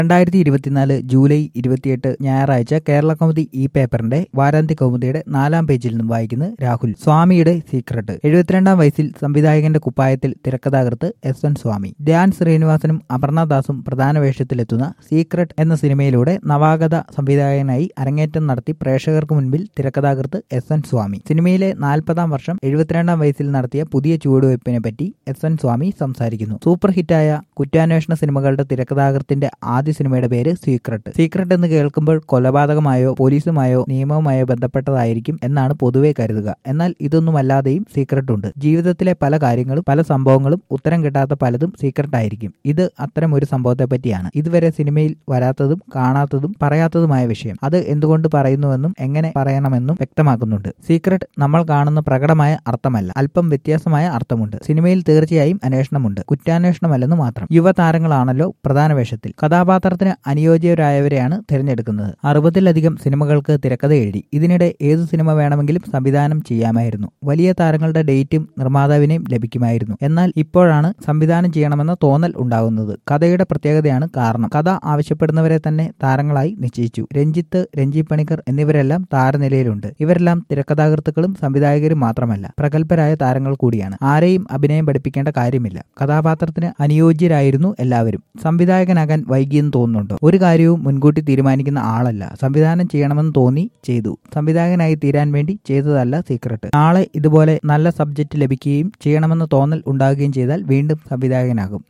രണ്ടായിരത്തി ഇരുപത്തിനാല് ജൂലൈ ഇരുപത്തിയെട്ട് ഞായറാഴ്ച കേരള കൗമുദി ഈ പേപ്പറിന്റെ വാരാന്ത്യ കൗമുദിയുടെ നാലാം പേജിൽ നിന്നും വായിക്കുന്നു രാഹുൽ സ്വാമിയുടെ സീക്രട്ട് എഴുപത്തിരണ്ടാം വയസ്സിൽ സംവിധായകന്റെ കുപ്പായത്തിൽ തിരക്കഥാകൃത്ത് എസ് എൻ സ്വാമി ധ്യാൻ ശ്രീനിവാസനും അപർണദാസും പ്രധാന വേഷത്തിലെത്തുന്ന സീക്രട്ട് എന്ന സിനിമയിലൂടെ നവാഗത സംവിധായകനായി അരങ്ങേറ്റം നടത്തി പ്രേക്ഷകർക്ക് മുൻപിൽ തിരക്കഥാകൃത്ത് എസ് എൻ സ്വാമി സിനിമയിലെ നാൽപ്പതാം വർഷം എഴുപത്തിരണ്ടാം വയസ്സിൽ നടത്തിയ പുതിയ ചുവടുവയ്പ്പിനെ പറ്റി എസ് എൻ സ്വാമി സംസാരിക്കുന്നു സൂപ്പർ ഹിറ്റായ കുറ്റാന്വേഷണ സിനിമകളുടെ തിരക്കഥാകൃത്തിന്റെ ആദ്യ സിനിമയുടെ പേര് സീക്രട്ട് സീക്രട്ട് എന്ന് കേൾക്കുമ്പോൾ കൊലപാതകമായോ പോലീസുമായോ നിയമവുമായോ ബന്ധപ്പെട്ടതായിരിക്കും എന്നാണ് പൊതുവെ കരുതുക എന്നാൽ ഇതൊന്നുമല്ലാതെയും സീക്രട്ട് ഉണ്ട് ജീവിതത്തിലെ പല കാര്യങ്ങളും പല സംഭവങ്ങളും ഉത്തരം കിട്ടാത്ത പലതും സീക്രട്ട് ആയിരിക്കും ഇത് അത്തരം ഒരു സംഭവത്തെ പറ്റിയാണ് ഇതുവരെ സിനിമയിൽ വരാത്തതും കാണാത്തതും പറയാത്തതുമായ വിഷയം അത് എന്തുകൊണ്ട് പറയുന്നുവെന്നും എങ്ങനെ പറയണമെന്നും വ്യക്തമാക്കുന്നുണ്ട് സീക്രട്ട് നമ്മൾ കാണുന്ന പ്രകടമായ അർത്ഥമല്ല അല്പം വ്യത്യാസമായ അർത്ഥമുണ്ട് സിനിമയിൽ തീർച്ചയായും അന്വേഷണമുണ്ട് കുറ്റാന്വേഷണമല്ലെന്ന് മാത്രം യുവതാരങ്ങളാണല്ലോ പ്രധാന വേഷത്തിൽ കഥാപാത്രത്തിന് അനുയോജ്യരായവരെയാണ് തിരഞ്ഞെടുക്കുന്നത് അറുപതിലധികം സിനിമകൾക്ക് തിരക്കഥ എഴുതി ഇതിനിടെ ഏതു സിനിമ വേണമെങ്കിലും സംവിധാനം ചെയ്യാമായിരുന്നു വലിയ താരങ്ങളുടെ ഡേറ്റും നിർമ്മാതാവിനെയും ലഭിക്കുമായിരുന്നു എന്നാൽ ഇപ്പോഴാണ് സംവിധാനം ചെയ്യണമെന്ന തോന്നൽ ഉണ്ടാകുന്നത് കഥയുടെ പ്രത്യേകതയാണ് കാരണം കഥ ആവശ്യപ്പെടുന്നവരെ തന്നെ താരങ്ങളായി നിശ്ചയിച്ചു രഞ്ജിത്ത് രഞ്ജി പണിക്കർ എന്നിവരെല്ലാം താരനിലയിലുണ്ട് ഇവരെല്ലാം തിരക്കഥാകൃത്തുക്കളും സംവിധായകരും മാത്രമല്ല പ്രഗത്ഭരായ താരങ്ങൾ കൂടിയാണ് ആരെയും അഭിനയം പഠിപ്പിക്കേണ്ട കാര്യമില്ല കഥാപാത്രത്തിന് അനുയോജ്യരായിരുന്നു എല്ലാവരും സംവിധായകനാകാൻ വൈകിയെന്ന് തോന്നുന്നുണ്ടോ ഒരു കാര്യവും മുൻകൂട്ടി തീരുമാനിക്കുന്ന ആളല്ല സംവിധാനം ചെയ്യണമെന്ന് തോന്നി ചെയ്തു സംവിധായകനായി തീരാൻ വേണ്ടി ചെയ്തതല്ല സീക്രട്ട് നാളെ ഇതുപോലെ നല്ല സബ്ജക്റ്റ് ലഭിക്കുകയും ചെയ്യണമെന്ന തോന്നൽ ഉണ്ടാകുകയും ചെയ്താൽ വീണ്ടും സംവിധായകനാകും